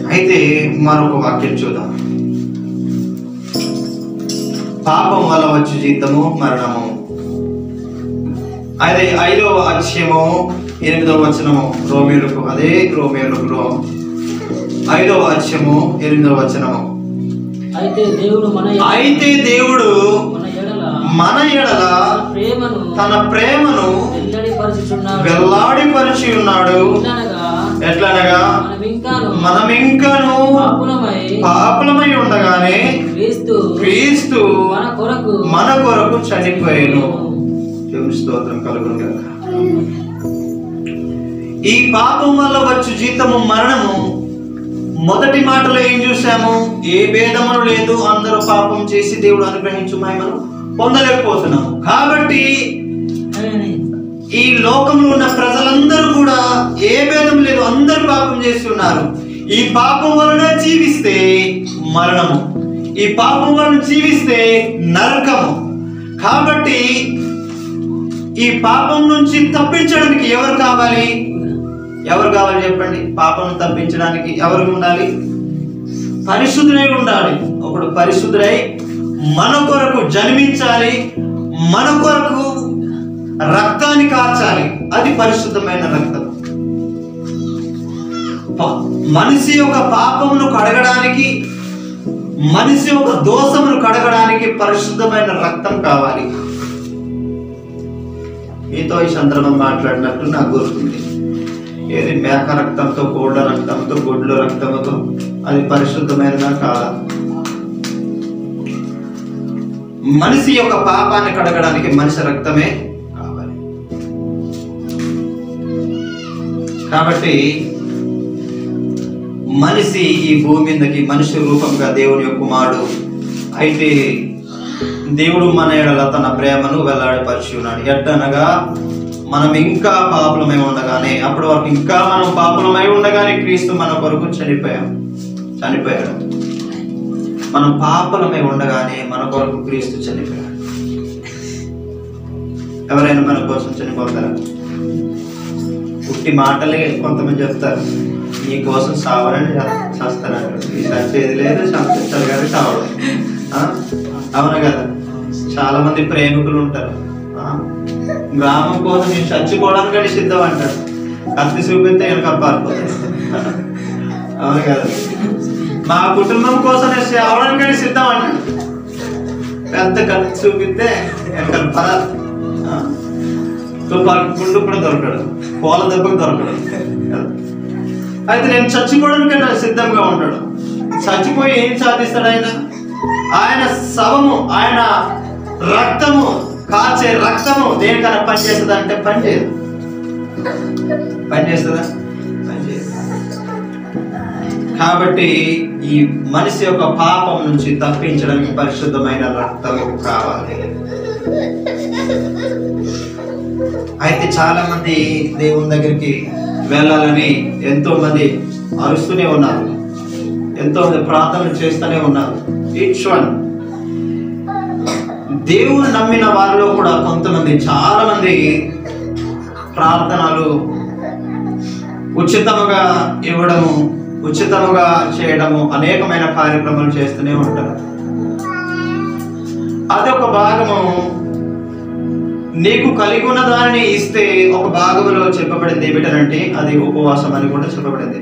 అయితే మరొక వాక్యం చూద్దాం పాపం వల్ల వచ్చే జీతము మరణము అదే ఐదవ అధ్యయము ఎనిమిదవ వచనము రోమేలకు అదే రోమేలకు ఐదవ అధ్యయము ఎనిమిదవ వచనము అయితే దేవుడు మన ఎడల- అయితే దేవుడు మన ఎడల మన ఎడల తన ప్రేమను తన ప్రేమను వెల్లడిపరుచుచున్నాడు వెల్లాడిపరిచి ఉన్నాడు ఎట్లనగా ఎట్లనగా మనం ఇంకాను మనం ఇంకను పాపులమై పాపులమై ఉండగానే క్రీస్తు క్రీస్తు మన కొరకు మన కొరకు చనిపోయాను దేవుని స్తోత్రం కలుగును గాక ఈ పాపం వల్ల వచ్చు జీతము మరణము మొదటి మాటలో ఏం చూసాము ఏ భేదమును లేదు అందరూ పాపం చేసి దేవుడు అనుగ్రహించు మహిమను పొందలేకపోతున్నాము కాబట్టి ఈ లోకంలో ఉన్న ప్రజలందరూ కూడా ఏ భేదం లేదు అందరూ పాపం చేసి ఉన్నారు ఈ పాపం వలన జీవిస్తే మరణము ఈ పాపం వలన జీవిస్తే నరకము కాబట్టి ఈ పాపం నుంచి తప్పించడానికి ఎవరు కావాలి ఎవరు కావాలి చెప్పండి పాపం తప్పించడానికి ఎవరు ఉండాలి పరిశుద్ధుడై ఉండాలి ఒకడు పరిశుద్ధుడై మన కొరకు జన్మించాలి మన కొరకు రక్తాన్ని కార్చాలి అది పరిశుద్ధమైన రక్తం ప- మనిషి యొక్క పాపమును కడగడానికి మనిషి యొక్క దోషమును కడగడానికి పరిశుద్ధమైన రక్తం కావాలి మీతో ఈ సందర్భం మాట్లాడినట్టు నాకు గుర్తుంది ఏది మేక రక్తంతో కోళ్ళ రక్తంతో గొడ్ల రక్తంతో అది పరిశుద్ధమైనదా కాదా మనిషి యొక్క పాపాన్ని కడగడానికి మనిషి రక్తమే కావాలి కాబట్టి మనిషి ఈ భూమి మీదకి మనిషి రూపంగా దేవుని యొక్క కుమారుడు అయితే దేవుడు మన ఎడల తన ప్రేమను వెల్లడిపరిచి ఉన్నాడు ఎట్టనగా మనం ఇంకా పాపులమై ఉండగానే అప్పటి వరకు ఇంకా మనం పాపులమై ఉండగానే క్రీస్తు మన కొరకు చనిపోయాం చనిపోయాడు మనం పాపలమై ఉండగానే మన కొరకు క్రీస్తు చనిపోయాడు ఎవరైనా మన కోసం చనిపోతారా పుట్టి మాటలే కొంతమంది చెప్తారు నీ కోసం సావాలని చేస్తారంటారు ఈ చచ్చేది లేదు చంపిస్తారు కానీ చావడం ఆ? అవునా కదా చాలా మంది ప్రేమికులు ఉంటారు ఆ? గ్రామం కోసం నేను చచ్చిపోవడానికి సిద్ధం అంటాడు కత్తి చూపిస్తే వెనక పారిపోతాడు అవును కదా మా కుటుంబం కోసం నేను సేవడానికి సిద్ధం అంటాడు పెద్ద కత్తి చూపిస్తే వెనక పద ఆ? తుపాకి గుండు కూడా దొరకడు పూల దెబ్బకు దొరకడు అయితే నేను చచ్చిపోవడానికి నా సిద్ధంగా ఉంటాడు చచ్చిపోయి ఏం సాధిస్తాడు ఆయన ఆయన శవము ఆయన రక్తము కాచే రక్తము దేనికన్నా పనిచేస్తుందా అంటే పనిచేయదు పనిచేస్తుందా పనిచేయదు కాబట్టి ఈ మనిషి యొక్క పాపం నుంచి తప్పించడానికి పరిశుద్ధమైన రక్తము కావాలి అయితే చాలా మంది దేవుని దగ్గరికి వెళ్ళాలని ఎంతో మంది అరుస్తూనే ఉన్నారు ఎంతో మంది ప్రార్థనలు చేస్తూనే ఉన్నారు ఈచ్ వన్ దేవుని నమ్మిన వారిలో కూడా కొంతమంది చాలా మంది ప్రార్థనలు ఉచితముగా ఇవ్వడము ఉచితముగా చేయడము అనేకమైన కార్యక్రమాలు చేస్తూనే ఉంటారు అదొక భాగము నీకు కలిగి ఉన్న దానిని ఇస్తే ఒక భాగంలో చెప్పబడింది ఏమిటనంటే అది ఉపవాసం అని కూడా చెప్పబడింది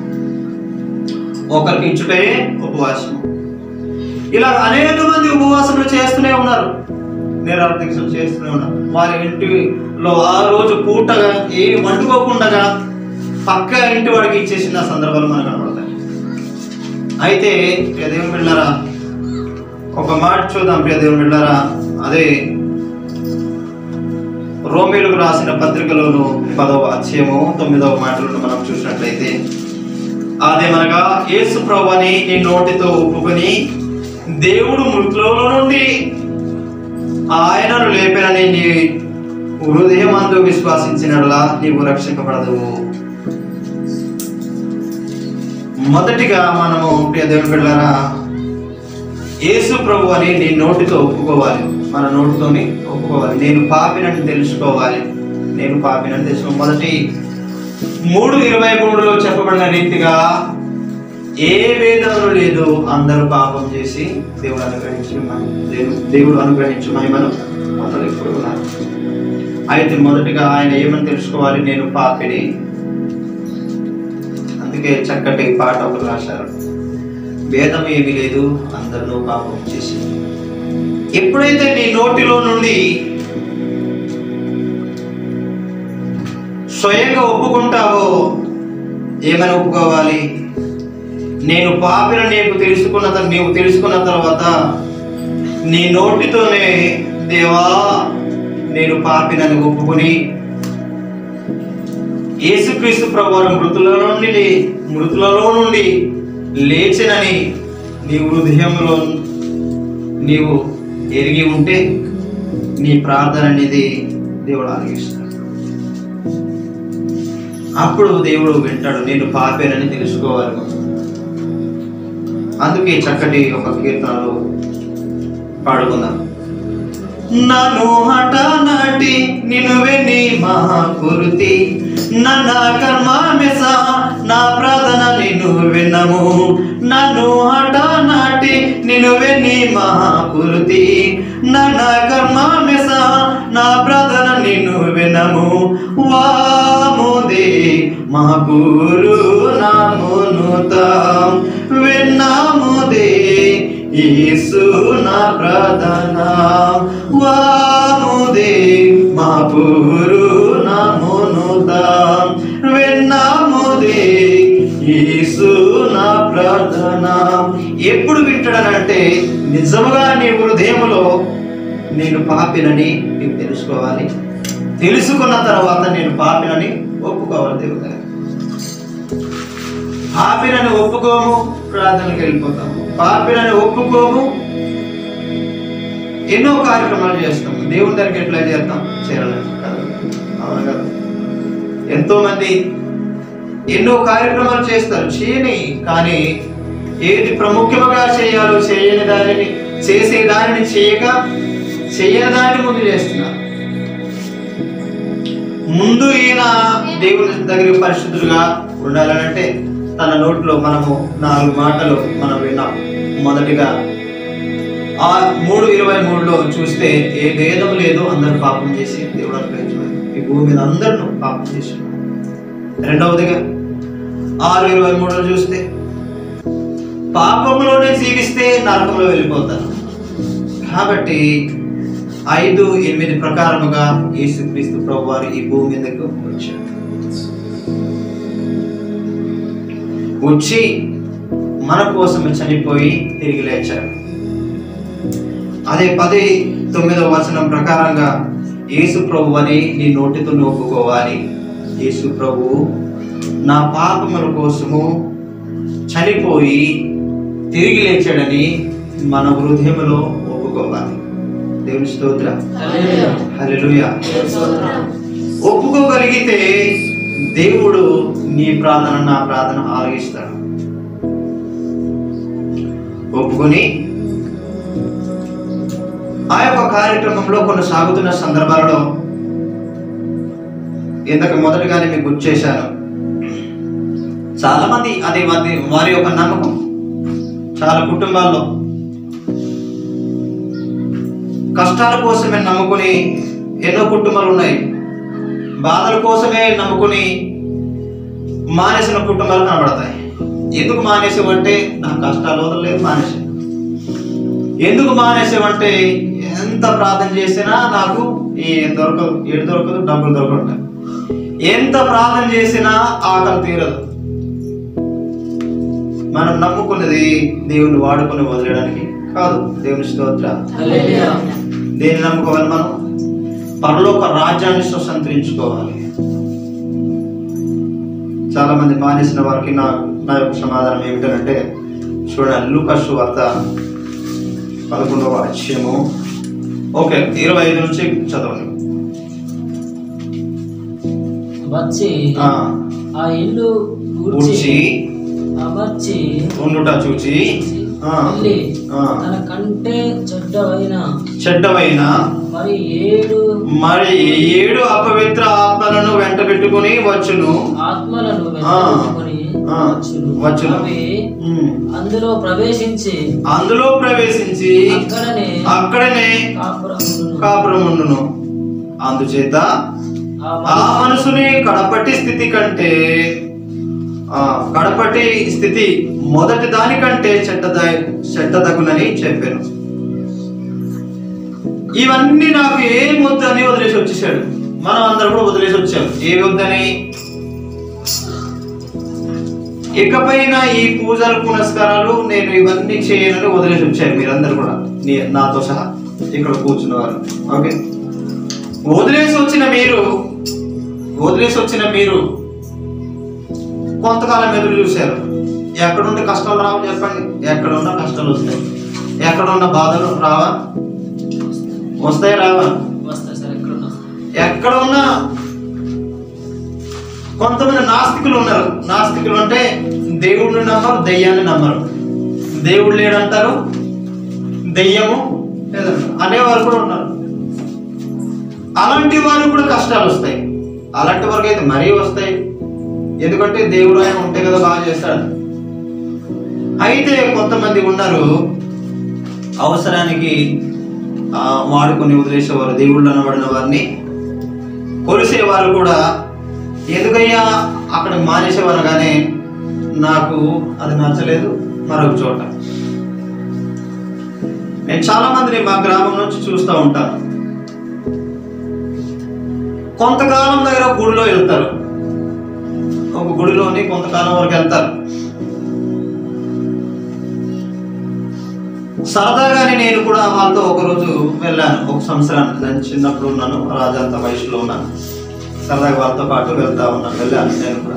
ఒకరికి ఇచ్చుటే ఉపవాసం ఇలా అనేక మంది ఉపవాసములు చేస్తూనే ఉన్నారు నిరాహార దీక్షలు చేస్తూనే ఉన్నారు వారి ఇంటిలో ఆ రోజు పూటగా ఏమి వండుకోకుండా పక్క ఇంటి వాడికి ఇచ్చేసిన సందర్భాలు మనకు కనబడతాయి అయితే ప్రియ దేవుని బిళ్ళారా ఒక మాట చూద్దాం ప్రియ దేవుని బిళ్ళారా అదే రోమిలకు రాసిన పత్రికలోను పదవ అధ్యయము తొమ్మిదవ మాటలను మనం చూసినట్లయితే అదేమనగా యేసు ప్రభుని నీ నోటితో ఒప్పుకొని దేవుడు మృతుల నుండి ఆయనను లేపినని నీ హృదయమందు విశ్వాసించినట్లా నీవు రక్షింపబడదువు మొదటిగా మనము ప్రియ దేవుని బిడ్డలారా యేసు ప్రభు అని నీ నోటితో ఒప్పుకోవాలి మన నోటితోని ఒప్పుకోవాలి నేను పాపినని తెలుసుకోవాలి నేను పాపినని తెలుసుకో మొదటి మూడు ఇరవై మూడులో చెప్పబడిన రీతిగా ఏ భేదములు లేదు అందరూ పాపం చేసి దేవుడు అనుగ్రహించిన మహిమ దేవు- దేవుడు అనుగ్రహించిన మహిమను అతను ఇప్పుడు ఉన్నారు అయితే మొదటిగా ఆయన ఏమని తెలుసుకోవాలి నేను పాపిని అందుకే చక్కటి పాట ఒకరు రాశారు భేదం ఏమీ లేదు అందరూ పాపం చేసి ఎప్పుడైతే నీ నోటిలో నుండి స్వయంగా ఒప్పుకుంటావో ఏమని ఒప్పుకోవాలి నేను పాపిన నీకు తెలుసుకున్న తర్- నీవు తెలుసుకున్న తర్వాత నీ నోటితోనే దేవా నేను పాపినని ఒప్పుకొని యేసుక్రీస్తు ప్రభువారు మృతులలో నుండి లే- మృతులలో నుండి లేచినని నీ హృదయంలో నీవు ఎరిగి ఉంటే నీ ప్రార్థన అనేది దేవుడు ఆలగిస్తాడు అప్పుడు దేవుడు వింటాడు నేను పాపేనని తెలుసుకోవాలి అందుకే చక్కటి ఒక కీర్తనలు పాడుకుందాం నన్ను హఠ నాటి నిన్ను వెని మహాకురుతి నన్న కర్మ మెస నా ప్రార్థన నిన్ను విన్నము నన్ను హఠ నాటి నిన్ను వెని మహాకురుతి నన్న కర్మ మెస నా ప్రార్థన నిన్ను వినము వాముదే మహపూరు నామునుతాం విన్నాముదే యేసు నా ప్రార్థన వాముదే మహపూరు నామునుతాం విన్నాముదే యేసు నా ప్రార్థన ఎప్పుడు వింటాడనంటే నిజముగా నీ హృదయములో నేను పాపినని నీకు తెలుసుకోవాలి తెలుసుకున్న తర్వాత నేను పాపినని ఒప్పుకోవాలి దేవుడు దగ్గర. పాపినని ఒప్పుకోము ప్రార్థనకి వెళ్ళిపోతాము పాపినని ఒప్పుకోము ఎన్నో కార్యక్రమాలు చేస్తాం దేవుని దగ్గరికి ఎట్లా చేస్తాం చేయాలని కదా అవును కదా ఎంతో మంది ఎన్నో కార్యక్రమాలు చేస్తారు చేయని కానీ ఏది ప్రముఖముగా చేయాలో చేయని దానిని చేసే దానిని చేయక చేయని దానిని ముందు చేస్తున్నారు ముందు ఈయన దేవుని దగ్గర పరిశుద్ధులుగా ఉండాలనంటే తన నోట్లో మనము నాలుగు మాటలు మనం విన్నాం మొదటిగా ఆ మూడు ఇరవై మూడులో చూస్తే ఏ భేదం లేదు అందరూ పాపం చేసి దేవుడు అనుగ్రహించారు ఈ భూమి మీద అందరూ పాపం చేసి రెండవదిగా ఆరు ఇరవై మూడులో చూస్తే పాపంలోనే జీవిస్తే నరకంలో వెళ్ళిపోతారు కాబట్టి ఐదు ఎనిమిది ప్రకారముగా యేసుక్రీస్తు ప్రభు వారు ఈ భూమి మీదకు వచ్చారు వచ్చి మన కోసం చనిపోయి తిరిగి లేచారు అదే పది తొమ్మిదవ వచనం ప్రకారంగా యేసు ప్రభు అని నీ నోటితో నొప్పుకోవాలి యేసు ప్రభు నా పాపముల కోసము చనిపోయి తిరిగి లేచాడని మన హృదయంలో ఒప్పుకోవాలి దేవుని స్తోత్ర హల్లెలూయా. హల్లెలూయా స్తోత్రం. ఒప్పుకోగలిగితే దేవుడు నీ ప్రార్థన నా ప్రార్థన ఆలగిస్తాడు ఒప్పుకొని ఆ యొక్క కార్యక్రమంలో కొనసాగుతున్న సందర్భాలలో ఇంతకు మొదటిగానే మీకు గుర్తు చేశాను చాలా మంది అది వారి వారి యొక్క నమ్మకం చాలా కుటుంబాల్లో కష్టాల కోసమే నమ్ముకుని ఎన్నో కుటుంబాలు ఉన్నాయి బాధల కోసమే నమ్ముకుని మానేసిన కుటుంబాలు కనబడతాయి ఎందుకు మానేసావంటే నా కష్టాలు వదలలేదు మానేసి ఎందుకు మానేసావంటే ఎంత ప్రార్థన చేసినా నాకు ఈ దొరకదు ఏడు దొరకదు డబ్బులు దొరకదు ఎంత ప్రార్థన చేసినా ఆకలి తీరదు మనం నమ్ముకున్నది దేవుని వాడుకొని వదిలేయడానికి కాదు దేవుని స్తోత్ర హల్లెలూయా. దేన్ని నమ్ముకోవాలి మనం పరలోక రాజ్యాన్ని స్వతంత్రించుకోవాలి చాలా మంది మానేసిన వారికి నా నా యొక్క సమాధానం ఏమిటంటే చూడండి లూకస్ వార్త పదకొండవ అధ్యయము ఓకే ఇరవై ఐదు నుంచి చదవండి వచ్చి ఆ, ఆ ఇల్లు ఊడ్చి ఊడ్చి అమర్చి ఉండుట చూచి ఆ, వెళ్ళి ఆ, తన కంటే చెడ్డవైన చెడ్డమైన మరి ఏడు మరి ఏడు అపవిత్ర ఆత్మలను వెంట పెట్టుకుని వచ్చును ఆత్మలను ఆ. వెంటబెట్టుకొని ఆ, ఆ, వచ్చును వచ్చును. అవి ఉమ్. అందులో ప్రవేశించి అందులో ప్రవేశించి అక్కడనే అక్కడనే కాపురమును కాపురం ఉండును అందుచేత ఆ ఆ మనసుని కడపటి స్థితి కంటే ఆ కడపటి స్థితి మొదటి దానికంటే చెడ్డద చెడ్డదగునని చెప్పాను ఇవన్నీ నాకు ఏం వద్దని వదిలేసి వచ్చేసాడు మనం అందరం కూడా వదిలేసి వచ్చాం ఏ వద్దని ఇకపైన ఈ పూజలు పునస్కారాలు నేను ఇవన్నీ చేయనని వదిలేసి వచ్చారు మీరందరూ కూడా నీ- నాతో సహా ఇక్కడ కూర్చున్నవారు ఓకే వదిలేసి వచ్చిన మీరు వదిలేసి వచ్చిన మీరు కొంతకాలం ఎదురు చూశారు ఎక్కడుంటే కష్టాలు రావు చెప్పండి ఎక్కడున్న కష్టాలు వస్తాయి ఎక్కడున్న బాధలు రావా వస్తాయి రావా వస్తాయి సార్ ఎక్కడ ఉన్నా ఎక్కడ ఉన్నా కొంతమంది నాస్తికులు ఉన్నారు నాస్తికులు అంటే దేవుడిని నమ్మరు దెయ్యాన్ని నమ్మరు దేవుడు లేడంటారు దెయ్యము లేదంటారు అనేవారు కూడా ఉన్నారు అలాంటి వారు కూడా కష్టాలు వస్తాయి అలాంటి వరకు అయితే మరీ వస్తాయి ఎందుకంటే దేవుడు ఆయన ఉంటే కదా బాగా చేస్తాడు అయితే కొంతమంది ఉన్నారు అవసరానికి ఆ, వాడుకొని వదిలేసేవారు దేవుళ్ళు అనబడిన వారిని కొలిసేవారు కూడా ఎందుకయ్యా అక్కడ మానేసేవారు కానీ నాకు అది నచ్చలేదు మరొక చోట నేను చాలా మందిని మా గ్రామం నుంచి చూస్తూ ఉంటాను కొంతకాలం దగ్గర ఒక గుడిలో వెళ్తారు ఒక గుడిలోని కొంతకాలం వరకు వెళ్తారు సరదాగానే నేను కూడా వాళ్ళతో ఒకరోజు వెళ్ళాను ఒక సంవత్సరానికి నేను చిన్నప్పుడు ఉన్నాను రాజంత వయసులో ఉన్నాను సరదాగా వాళ్ళతో పాటు వెళ్తా ఉన్నాను వెళ్ళాను నేను కూడా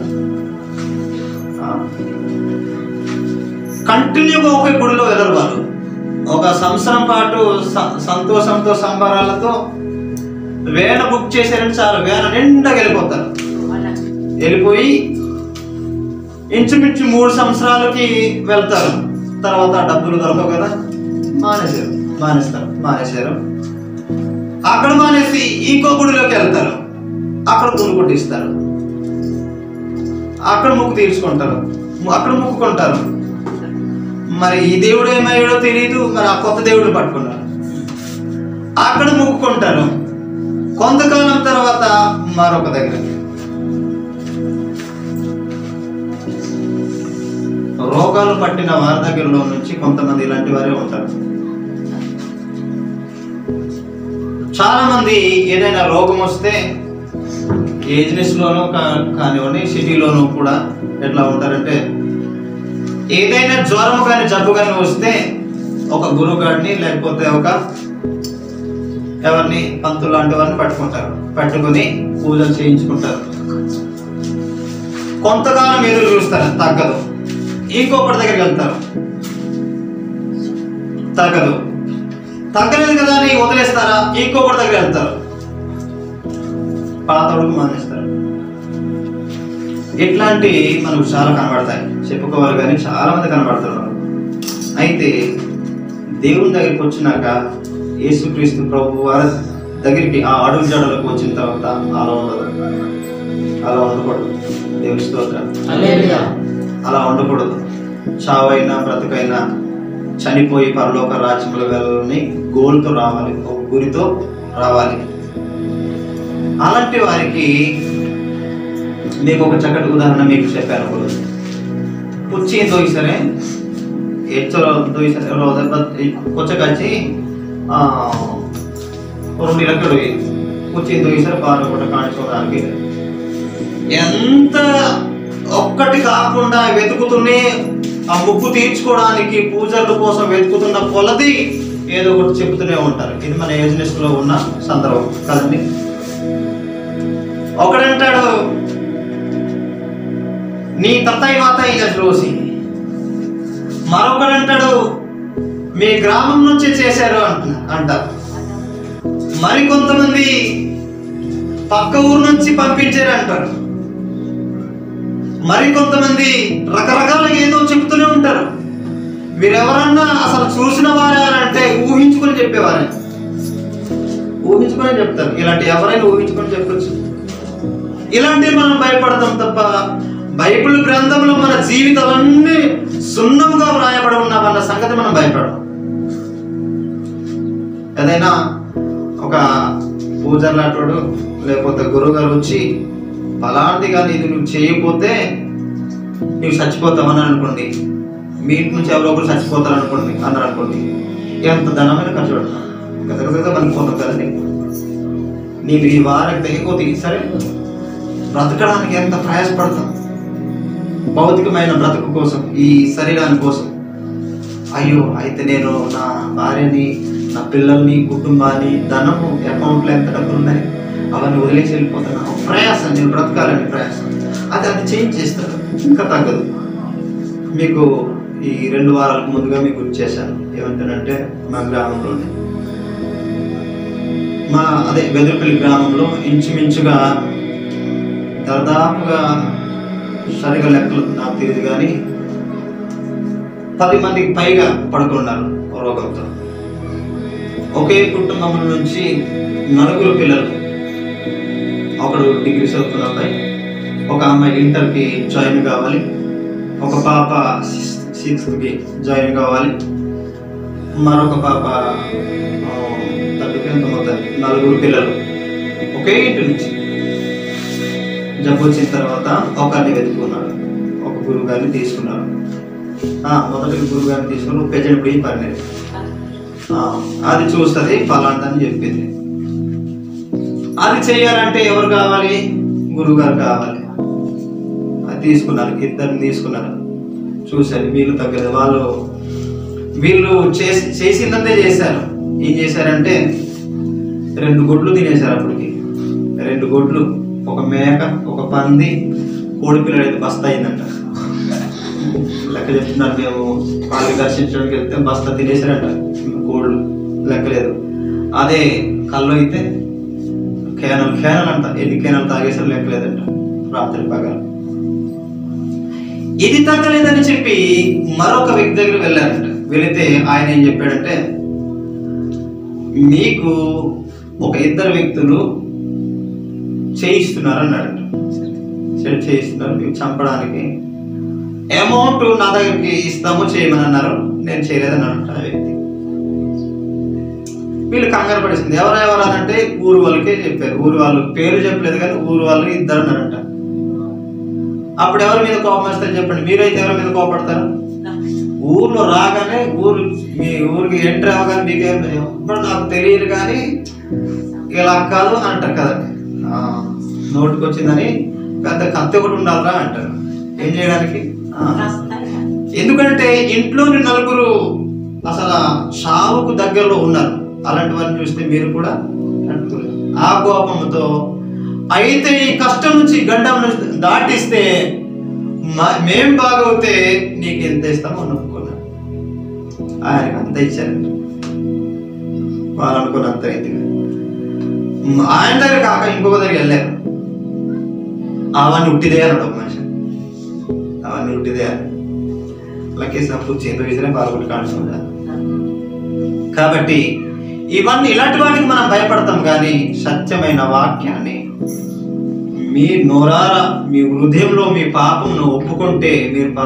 కంటిన్యూగా ఒకే గుడిలో వెళ్ళరు వాళ్ళు ఒక సంవత్సరం పాటు స- సంతోషంతో సంబరాలతో వేన బుక్ చేశారని చాలు వేన నిండా వెళ్ళిపోతారు వెళ్ళిపోయి ఇంచుమించు మూడు సంవత్సరాలకి వెళ్తారు తర్వాత డబ్బులు దొరకవు కదా మానేశారు మానేస్తారు మానేశారు అక్కడ మానేసి ఇంకో గుడిలోకి వెళ్తారు అక్కడ తులు కొట్టిస్తారు అక్కడ ముక్కు తీర్చుకుంటారు అక్కడ ముక్కుకుంటారు మరి ఈ దేవుడు ఏమయ్యాడో తెలియదు మరి ఆ కొత్త దేవుడు పట్టుకున్నారు అక్కడ ముక్కుకుంటారు కొంతకాలం తర్వాత మరొక దగ్గర రోగాలు పట్టిన వారి దగ్గరలో నుంచి కొంతమంది ఇలాంటి వారే ఉంటారు చాలా మంది ఏదైనా రోగం వస్తే ఏజినెస్ లోను కా- కానివ్వండి సిటీలోను కూడా ఎట్లా ఉంటారంటే ఏదైనా జ్వరం కానీ జబ్బు కానీ వస్తే ఒక గురువు గారిని లేకపోతే ఒక ఎవరిని పంతులు లాంటి వారిని పట్టుకుంటారు పట్టుకుని పూజలు చేయించుకుంటారు కొంతకాలం ఎదురు చూస్తారు తగ్గదు ఇంకొకటి దగ్గరికి వెళ్తారు తగ్గదు తగ్గలేదు కదా అని వదిలేస్తారా ఇంకొకటి దగ్గర వెళ్తారు పాతోడుకు మానేస్తారు ఇట్లాంటి మనకు చాలా కనబడతాయి చెప్పుకోవాలి కానీ చాలా మంది కనబడుతున్నారు అయితే దేవుని దగ్గరికి వచ్చినాక యేసుక్రీస్తు ప్రభు వారి దగ్గరికి ఆ అడుగు జడలకు వచ్చిన తర్వాత అలా ఉండదు అలా ఉండకూడదు దేవుని స్తోత్రం హల్లెలూయా. అలా ఉండకూడదు చావైనా బ్రతుకైనా చనిపోయి పరలోక రాజ్యముల వెళ్ళని గోల్తో రావాలి ఒక గురితో రావాలి అలాంటి వారికి మీకు ఒక చక్కటి ఉదాహరణ మీకు చెప్పాను ఒకరోజు ಕುಚ್ಚಿ ದೋಯಿಸರೆ ಹೆಚ್ಚು ದೋಯಿಸರೆ ಕೊಚ್ಚ ಕಚ್ಚಿ రెండు ఇలక్కడు కుర్చీ దోయిసరి పాలు కూడా కాಣಿంచుకోవడానికి ఎంత ఒక్కటి కాకుండా వెతుకుతూనే ఆ ముక్కు తీర్చుకోవడానికి పూజల కోసం వెతుకుతున్న కొలది ఏదో ఒకటి చెబుతూనే ఉంటారు ఇది మన ఏజ్నెస్ లో ఉన్న సందర్భం కదండి ఒకడంటాడు నీ తత్తయ్య మాతయ్య రోజు మరొకడంటాడు మీ గ్రామం నుంచి చేశారు అంట అంటారు మరి కొంతమంది పక్క ఊరు నుంచి పంపించారు అంటారు మరి కొంతమంది రకరకాల ఏదో చెప్తూనే ఉంటారు మీరెవరన్నా అసలు చూసిన వారే అని అంటే ఊహించుకొని చెప్పేవారే ఊహించుకొని చెప్తారు ఇలాంటి ఎవరైనా ఊహించుకొని చెప్పొచ్చు ఇలాంటివి మనం భయపడతాం తప్ప బైబిల్ గ్రంథంలో మన జీవితాలన్నీ సున్నంగా వ్రాయబడి ఉన్నామన్న సంగతి మనం భయపడం ఏదైనా ఒక పూజలాటోడు లేకపోతే గురువు గారు వచ్చి ఫలాంటిగా ఇది నువ్వు చేయకపోతే నువ్వు చచ్చిపోతావని అనుకోండి మీ ఇంటి నుంచి ఎవరో ఒకరు చచ్చిపోతారు అనుకోండి అన్నారు అనుకోండి ఎంత ధనమైన ఖర్చు పెడతాం గదగదగా పనిపోతాం కదండి నీకు ఈ వారం తెగిపోతే సరే బ్రతకడానికి ఎంత ప్రయాసపడతాం భౌతికమైన బ్రతుకు కోసం ఈ శరీరాని కోసం అయ్యో అయితే నేను నా భార్యని నా పిల్లల్ని కుటుంబాన్ని ధనము అకౌంట్లో ఎంత డబ్బులు ఉన్నాయి అవన్నీ వదిలేసి వెళ్ళిపోతాను ఒక ప్రయాసం నేను బ్రతకాలని ప్రయాసం అది అది చేంజ్ చేస్తాను ఇంకా తగ్గదు మీకు ఈ రెండు వారాలకు ముందుగా మీకు గుర్తు చేశాను ఏమంటానంటే మా గ్రామంలోనే మా అదే బెదురుపల్లి గ్రామంలో ఇంచుమించుగా దాదాపుగా సరిగా లెక్కలు నాకు తెలియదు కానీ పది మందికి పైగా పడుకున్నారు రోగంతో ఒకే కుటుంబం నుంచి నలుగురు పిల్లలు ఒకడు డిగ్రీ చదువుతున్న అబ్బాయి ఒక అమ్మాయి ఇంటర్కి జాయిన్ కావాలి ఒక పాప సిక్స్త్కి జాయిన్ కావాలి మరొక పాప థర్టీకి ఎంత మొత్తం నలుగురు పిల్లలు ఒకే ఇంటి నుంచి జబ్బు వచ్చిన తర్వాత ఒకరిని వెతుకున్నాడు ఒక గురువు గారిని తీసుకున్నాడు ఆ, మొదటి గురువు గారిని తీసుకుని పెజెంట్ పోయి పర్లేదు అది చూస్తుంది ఫలాంటని చెప్పింది అది చేయాలంటే ఎవరు కావాలి గురువు గారు కావాలి అది తీసుకున్నారు ఇద్దరిని తీసుకున్నారు చూశారు వీళ్ళు తగ్గదు వాళ్ళు వీళ్ళు చేసి చేసిందంతే చేశారు ఏం చేశారంటే రెండు గుడ్లు తినేశారు అప్పటికి రెండు గుడ్లు ఒక మేక ఒక పంది కోడి పిల్లలు అయితే బస్తా అయిందంట లెక్క చెప్తున్నారు మేము వాళ్ళకి దర్శించడానికి వెళ్తే బస్తా తినేసారంట కోళ్ళు లెక్కలేదు అదే కళ్ళు అయితే కేనల్ కేనల్ అంట ఎన్ని కేనల్ తాగేసారు లెక్కలేదంట రాత్రి పగలు ఇది తగ్గలేదని చెప్పి మరొక వ్యక్తి దగ్గర వెళ్ళారంట వెళితే ఆయన ఏం చెప్పాడంటే మీకు ఒక ఇద్దరు వ్యక్తులు చేయిస్తున్నారు అన్నాడంట సరే చేయిస్తున్నారు మీకు చంపడానికి అమౌంట్ నా దగ్గరికి ఇస్తాము చేయమని అన్నారు నేను చేయలేదని అన్నట్టు ఆ వ్యక్తి వీళ్ళు కంగారు పడేసింది ఎవరు ఎవరు అని అంటే ఊరు వాళ్ళకే చెప్పారు ఊరు వాళ్ళు పేరు చెప్పలేదు కానీ ఊరు వాళ్ళు ఇద్దరు అన్నారంట అప్పుడు ఎవరి మీద కోపం వస్తే చెప్పండి మీరైతే ఎవరి మీద కోపడతారు ఊర్లో రాగానే ఊరు మీ ఊరికి ఎంటర్ అవ్వగానే మీకేం ఇప్పుడు నాకు తెలియదు కానీ ఇలా కాదు అని అంటారు కదండి ఆ, నోటికి వచ్చిందని పెద్ద కత్తి ఒకటి ఉండాలరా అంటారు ఏం చేయడానికి ఆ. ఎందుకంటే ఇంట్లోని నలుగురు అసలు షావుకు దగ్గరలో ఉన్నారు అలాంటి వారిని చూస్తే మీరు కూడా తట్టుకోలేరు. ఆ కోపంతో అయితే ఈ కష్టం నుంచి గడ్డం నుంచి దాటిస్తే మా- మేం బాగవుతే నీకు ఎంత ఇస్తామో అనుకున్నాను ఆయనకు అంత ఇచ్చారంట వాళ్ళు అనుకున్నంత రీతిగా మ్, ఆయన దగ్గర కాక ఇంకొక దగ్గర వెళ్ళారు అవన్నీ ఉట్టిదే అన్నాడు ఒక మనిషి అవన్నీ ఉట్టిదే అని లక్కేసినప్పుడు చేతులు విసిరే పాల్గొట్టి కాడుతుంది కాబట్టి ఇవన్నీ ఇలాంటి వాటికి మనం భయపడతాం కానీ సత్యమైన వాక్యాన్ని మీ నోరారా మీ హృదయంలో మీ పాపమును ఒప్పుకుంటే మీరు